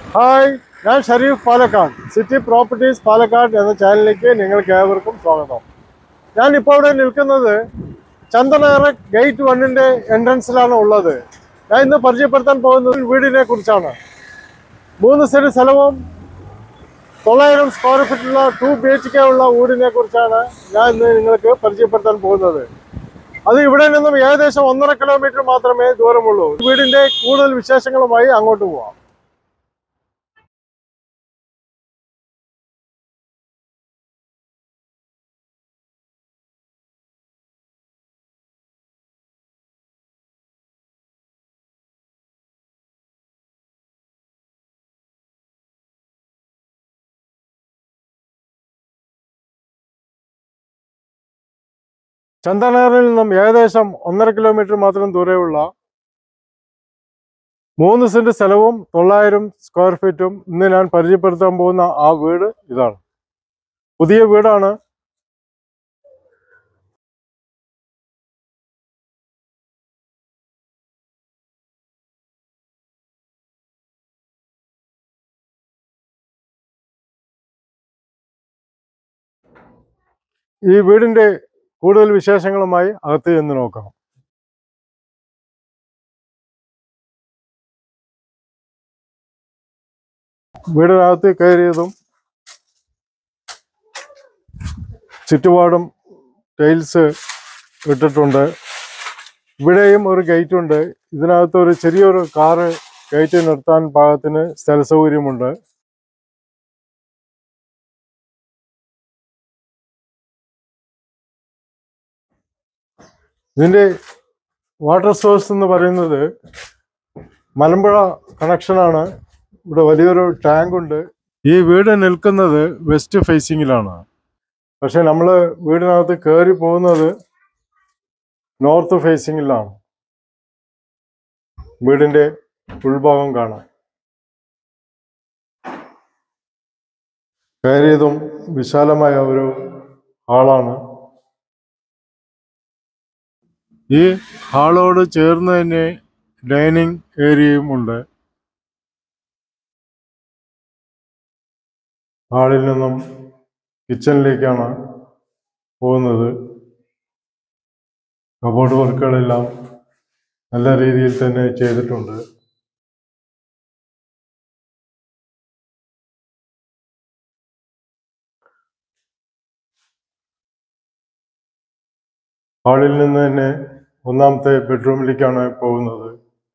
hi ഞാൻ Sharif Palakkad city properties Palakkad എന്ന ചാനലിലേക്ക് നിങ്ങൾക്ക് ഏവർക്കും സ്വാഗതം ഞാൻ ഇപ്പോൾ ഇവിടെ നിൽക്കുന്നത് ചന്ദനകര ഗേറ്റ് വണ്ണിന്റെ എൻട്രൻസിലാണ് ഉള്ളത് ഞാൻ ഇന്ന് പരിചയപ്പെടുത്താൻ പോകുന്നത് ഒരു വീടിനെ കുറിച്ചാണ് മൂന്ന് സെന്റ് സ്ഥലവും തൊള്ളായിരം സ്ക്വയർ ഫീറ്റുള്ള ടു ബി എച്ച് കെ ഉള്ള വീടിനെ കുറിച്ചാണ് ഞാൻ ഇന്ന് നിങ്ങൾക്ക് പരിചയപ്പെടുത്താൻ പോകുന്നത് അത് ഇവിടെ നിന്നും ഏകദേശം ഒന്നര കിലോമീറ്റർ മാത്രമേ ദൂരമുള്ളൂ വീടിന്റെ കൂടുതൽ വിശേഷങ്ങളുമായി അങ്ങോട്ട് പോവാം ചന്ദനഗറിൽ നിന്നും ഏകദേശം ഒന്നര കിലോമീറ്റർ മാത്രം ദൂരെയുള്ള മൂന്ന് സെന്റ് സ്ഥലവും തൊള്ളായിരം സ്ക്വയർ ഫീറ്റും ഇന്ന് ഞാൻ പരിചയപ്പെടുത്താൻ പോകുന്ന ആ വീട് ഇതാണ് പുതിയ വീടാണ് ഈ വീടിന്റെ കൂടുതൽ വിശേഷങ്ങളുമായി അകത്ത് ചെന്ന് നോക്കാം വീടിനകത്ത് കയറിയതും ചുറ്റുപാടും ടൈൽസ് ഇട്ടിട്ടുണ്ട് ഇവിടെയും ഒരു ഗേറ്റ് ഉണ്ട് ഇതിനകത്ത് ഒരു ചെറിയൊരു കാറ് ഗേറ്റ് നിർത്താൻ പാകത്തിന് സ്ഥല സൗകര്യമുണ്ട് ഇതിന്റെ വാട്ടർ സോഴ്സ് എന്ന് പറയുന്നത് മലമ്പുഴ കണക്ഷനാണ് ഇവിടെ വലിയൊരു ടാങ്ക് ഉണ്ട് ഈ വീട് നിൽക്കുന്നത് വെസ്റ്റ് ഫേസിങ്ങിലാണ് പക്ഷെ നമ്മൾ വീടിനകത്ത് കയറി പോകുന്നത് നോർത്ത് ഫേസിങ്ങിലാണ് വീടിന്റെ ഉൾഭാഗം കാണാം കയറിയതും വിശാലമായ ഒരു ഹാളാണ് ഈ ഹാളോട് ചേർന്ന് തന്നെ ഡൈനിങ് ഏരിയയും ഉണ്ട് ഹാളിൽ നിന്നും കിച്ചണിലേക്കാണ് പോകുന്നത് കബോർഡ് വർക്കുകളെല്ലാം നല്ല രീതിയിൽ തന്നെ ചെയ്തിട്ടുണ്ട് ഹാളിൽ നിന്ന് തന്നെ ഒന്നാമത്തെ ബെഡ്റൂമിലേക്കാണ് പോകുന്നത്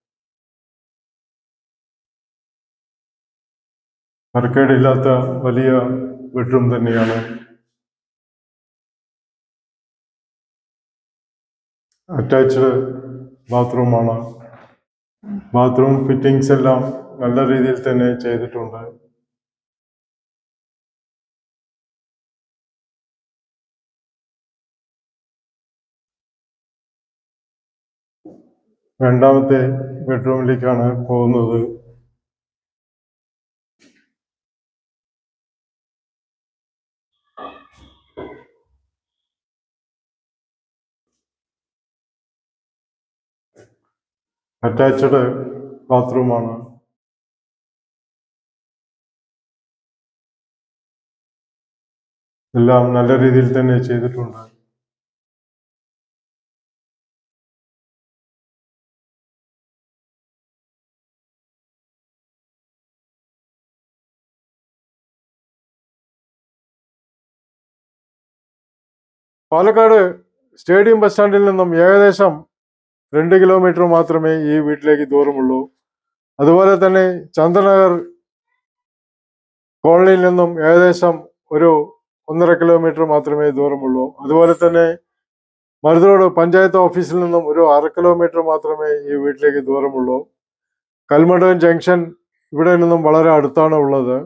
മരക്കേടില്ലാത്ത വലിയ ബെഡ്റൂം തന്നെയാണ് അറ്റാച്ച്ഡ് ബാത്റൂമാണ് ബാത്റൂം ഫിറ്റിങ്സ് എല്ലാം നല്ല രീതിയിൽ തന്നെ ചെയ്തിട്ടുണ്ട് രണ്ടാമത്തെ ബെഡ്റൂമിലേക്കാണ് പോകുന്നത് അറ്റാച്ച്ഡ് ബാത്റൂമാണ് എല്ലാം നല്ല രീതിയിൽ തന്നെ ചെയ്തിട്ടുണ്ട് പാലക്കാട് സ്റ്റേഡിയം ബസ് സ്റ്റാൻഡിൽ നിന്നും ഏകദേശം രണ്ട് കിലോമീറ്റർ മാത്രമേ ഈ വീട്ടിലേക്ക് ദൂരമുള്ളൂ അതുപോലെ തന്നെ ചന്ദ്രനഗർ കോളനിയിൽ നിന്നും ഏകദേശം ഒരു ഒന്നര കിലോമീറ്റർ മാത്രമേ ദൂരമുള്ളൂ അതുപോലെ തന്നെ മരുതോട് പഞ്ചായത്ത് ഓഫീസിൽ നിന്നും ഒരു അര കിലോമീറ്റർ മാത്രമേ ഈ വീട്ടിലേക്ക് ദൂരമുള്ളൂ കൽമണ്ടം ജംഗ്ഷൻ ഇവിടെ നിന്നും വളരെ അടുത്താണ് ഉള്ളത്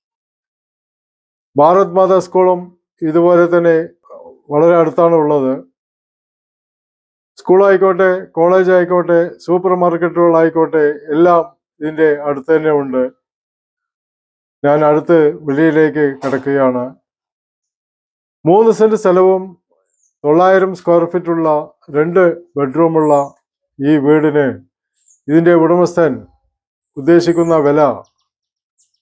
ഭാരത് മാതാ സ്കൂളും ഇതുപോലെ തന്നെ വളരെ അടുത്താണ് ഉള്ളത് സ്കൂളായിക്കോട്ടെ കോളേജ് ആയിക്കോട്ടെ സൂപ്പർ മാർക്കറ്റുകളായിക്കോട്ടെ എല്ലാം ഇതിന്റെ അടുത്ത് തന്നെ ഉണ്ട് ഞാൻ അടുത്ത് വെളിയിലേക്ക് കിടക്കുകയാണ് മൂന്ന് സെന്റ് സ്ഥലവും തൊള്ളായിരം സ്ക്വയർ ഫീറ്റ് ഉള്ള രണ്ട് ബെഡ്റൂമുള്ള ഈ വീടിന് ഇതിന്റെ ഉടമസ്ഥൻ ഉദ്ദേശിക്കുന്ന വില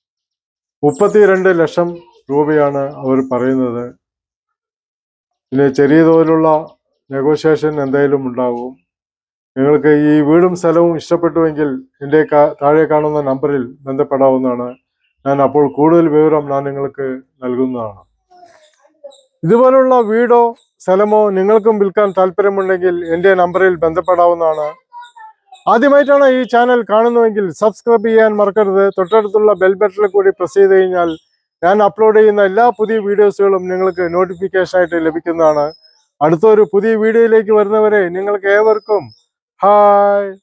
മുപ്പത്തിരണ്ട് ലക്ഷം രൂപയാണ് അവർ പറയുന്നത് പിന്നെ ചെറിയ തോതിലുള്ള നെഗോഷിയേഷൻ എന്തായാലും ഉണ്ടാവും നിങ്ങൾക്ക് ഈ വീടും സ്ഥലവും ഇഷ്ടപ്പെട്ടുവെങ്കിൽ എൻ്റെ കാ- താഴെ കാണുന്ന നമ്പറിൽ ബന്ധപ്പെടാവുന്നതാണ് ഞാൻ അപ്പോൾ കൂടുതൽ വിവരം ഞാൻ നിങ്ങൾക്ക് നൽകുന്നതാണ് ഇതുപോലുള്ള വീടോ സ്ഥലമോ നിങ്ങൾക്കും വിൽക്കാൻ താല്പര്യമുണ്ടെങ്കിൽ എൻ്റെ നമ്പറിൽ ബന്ധപ്പെടാവുന്നതാണ് ആദ്യമായിട്ടാണ് ഈ ചാനൽ കാണുന്നതെങ്കിൽ സബ്സ്ക്രൈബ് ചെയ്യാൻ മറക്കരുത് തൊട്ടടുത്തുള്ള ബെൽ ബട്ടണിൽ കൂടി പ്രസ് ചെയ്ത് കഴിഞ്ഞാൽ ഞാൻ അപ്ലോഡ് ചെയ്യുന്ന എല്ലാ പുതിയ വീഡിയോസുകളും നിങ്ങൾക്ക് നോട്ടിഫിക്കേഷൻ ആയിട്ട് ലഭിക്കുന്നതാണ് അടുത്തൊരു പുതിയ വീഡിയോയിലേക്ക് വരുന്നവരെ നിങ്ങൾക്ക് ഏവർക്കും ഹായ്